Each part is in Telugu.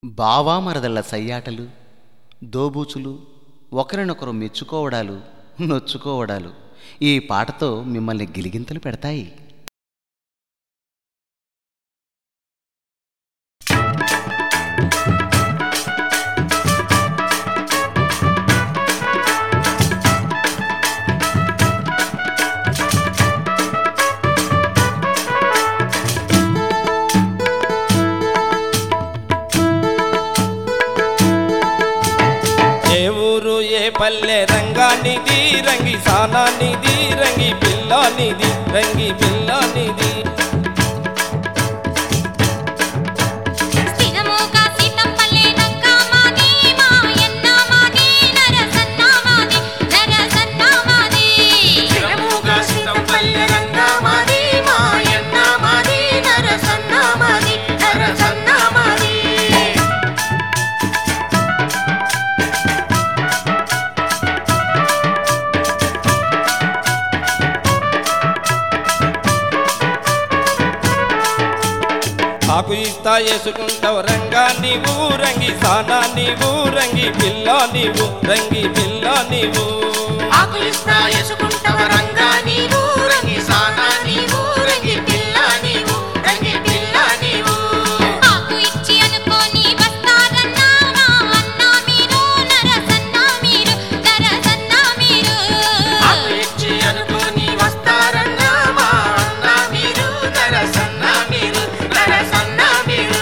బావామరదళ్ళ సయ్యాటలు దోబూచులు ఒకరినొకరు మెచ్చుకోవడాలు నొచ్చుకోవడాలు ఈ పాటతో మిమ్మల్ని గిలిగింతలు పెడతాయి ఏ ఊరు ఏ పల్లె రంగానిది రంగి సానానిది రంగి పిల్లానిది రంగి పిల్లానిది స్థిరముగా సీతంపల్లె నంకామాది మాయన్నమాది నరసన్నమాది నరసన్నమాది స్థిరముగా స్థితంపల్లె రంగమాది మాయన్నమాది నరసన్నమాది నరసన్నమాది ఆకు ఇస్తా వేసుకుంటావు రంగా నీవు రంగి సానా నీవు రంగి పిల్లా నీవు రంగి పిల్లా నీవు ఆకు ఇస్తా వేసుకుంటావ రంగా నీవు రంగి సానా నీవు రంగి పిల్ల నీవు రంగి పిల్ల నీవు ఆకు ఇచ్చి అనుకోని వస్తారన్నా మా అన్న మీరు నరసన్న మీరు నరసన్న మీరు ఆకు ఇచ్చి అనుకోని వస్తారన్నా మా అన్న మీరు నరసన్న మీరు నరసన్న మీరు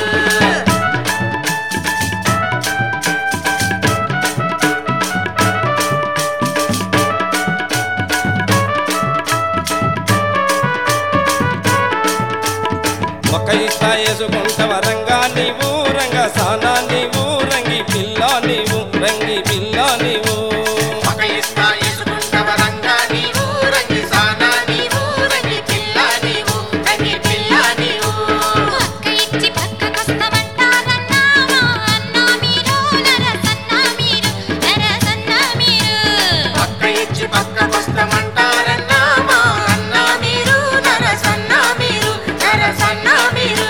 ఒక ఇస్తా వేసుకుంటావు రంగా నీవు రంగ సానా నీవు రంగి పిల్లా నీవు రంగి పిల్లా నీవు ఒక ఇస్తా వేసుకుంటావ రంగా నీవు రంగి సానా నీవు రంగి పిల్ల నీవు రంగి పిల్ల నీవు అక్క ఇచ్చి పక్కకొస్తామంటారన్నా మా అన్న మీరు నరసన్న మీరు నరసన్న మీరు పక్క ఇచ్చి పక్కకొస్తామంటారన్నా మా అన్న మీరు నరసన్న మీరు నరసన్న మీరు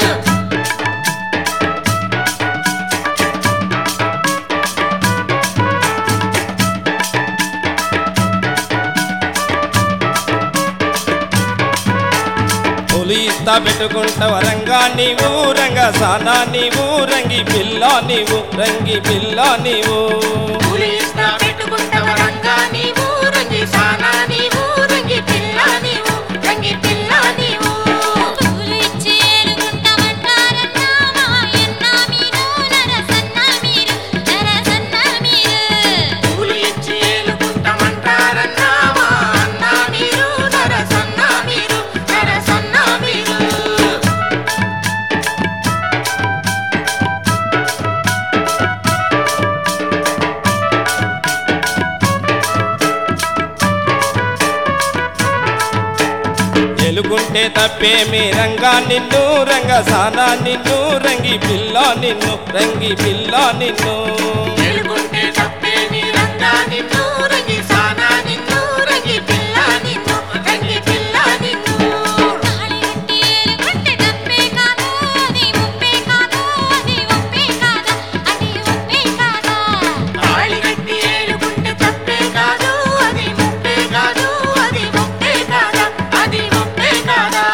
పులి ఇస్తా పెట్టుకుంటావు రంగా నీవు రంగ సానా నీవు రంగి పిల్లా నీవు రంగి పిల్లా నీవు పులి ఇస్తా పెట్టుకుంటావ రంగా నీవు రంగి సానా నీవు రంగి పిల్ల నీవు రంగి పిల్ల నీవు పూలు ఇచ్చి ఏలుకుంటామంటారన్నా మా అన్న మీరు నరసన్న మీరు నరసన్న మీరు పులి ఇచ్చి ఏలుకుంటామంటారన్నా మా అన్న మీరు నరసన్న మీరు నరసన్న మీరు ఎలుగుంటే తప్పేమి రంగా నిన్ను రంగ సానా నిన్ను రంగి పిల్లా నిన్ను రంగి పిల్లా నిన్ను ఎలుగుంటే తప్పేమి రంగా నిన్ను రంగి సానా నిన్ను రంగి పిల్ల నిన్ను రంగి పిల్ల నిన్ను తాళి కట్టి ఏలుకుంటే తప్పే కాదు అది ముప్పే కాదు అది ఒప్పే కాదా అది ఒప్పే కాదా తాళి కట్టి ఏలుకుంటే తప్పే కాదు అది ముప్పే కాదు అది ముప్పే కాదా అది ముప్పే కాదా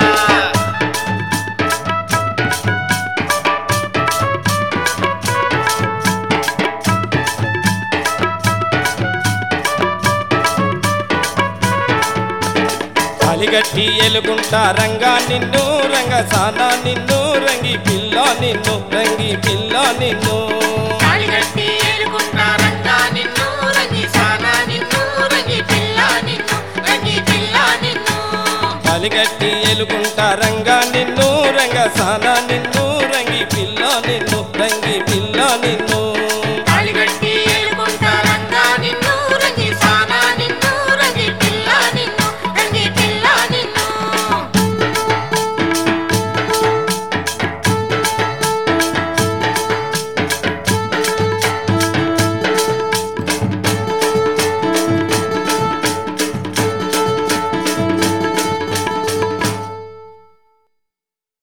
అలిగట్టి ఎలుగుంటా రంగా నిన్ను రంగ సానా నిన్ను రంగి పిల్లా నిన్ను రంగి పిల్లా నిన్ను తాళి కట్టి ఏలుకుంటా రంగా నిన్ను రంగి సానా నిన్ను రంగి పిల్ల నిన్ను రంగి పిల్ల నిన్ను అలిగట్టి ఎలుగుంటా రంగా నిన్ను రంగ సానా నిన్ను రంగి పిల్లా నిన్ను రంగి పిల్లా నిన్ను